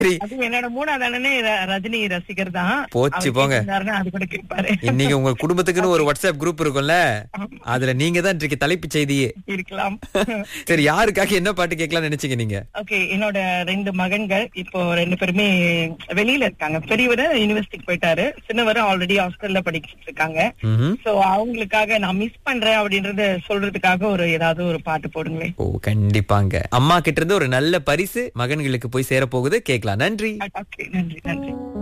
சரி அது என்னோட மூணாவது அண்ணனே ர- ரஜினி ரசிகர் தான் போச்சு அவர் போங்க. கேட்டிருந்தாருன்னா அது கூட கேட்பாரு இன்னைக்கு உங்க குடும்பத்துக்குன்னு ஒரு வாட்ஸ்அப் குரூப் இருக்கும்ல அதுல நீங்க தான் இன்றைக்கு தலைப்புச் செய்தியே இருக்கலாம் சரி யாருக்காக என்ன பாட்டு கேட்கலாம்னு நினைச்சீங்க நீங்க ஓகே என்னோட ரெண்டு மகன்கள் இப்போ ரெண்டு பேருமே வெளியில இருக்காங்க பெரியவர் யூனிவர்சிட்டிக்கு போயிட்டாரு சின்னவர் ஆல்ரெடி ஹாஸ்டல்ல படிச்சிட்டு இருக்காங்க ம்ஹும். சோ அவங்களுக்காக நான் மிஸ் பண்றேன் அப்படின்றத சொல்றதுக்காக ஒரு ஏதாவது ஒரு பாட்டு போடுங்களேன் ஓ கண்டிப்பாங்க அம்மா கிட்ட இருந்து ஒரு நல்ல பரிசு மகன்களுக்கு போய் சேர போகுது கேட்கலாம் நன்றி ஓகே நன்றி நன்றி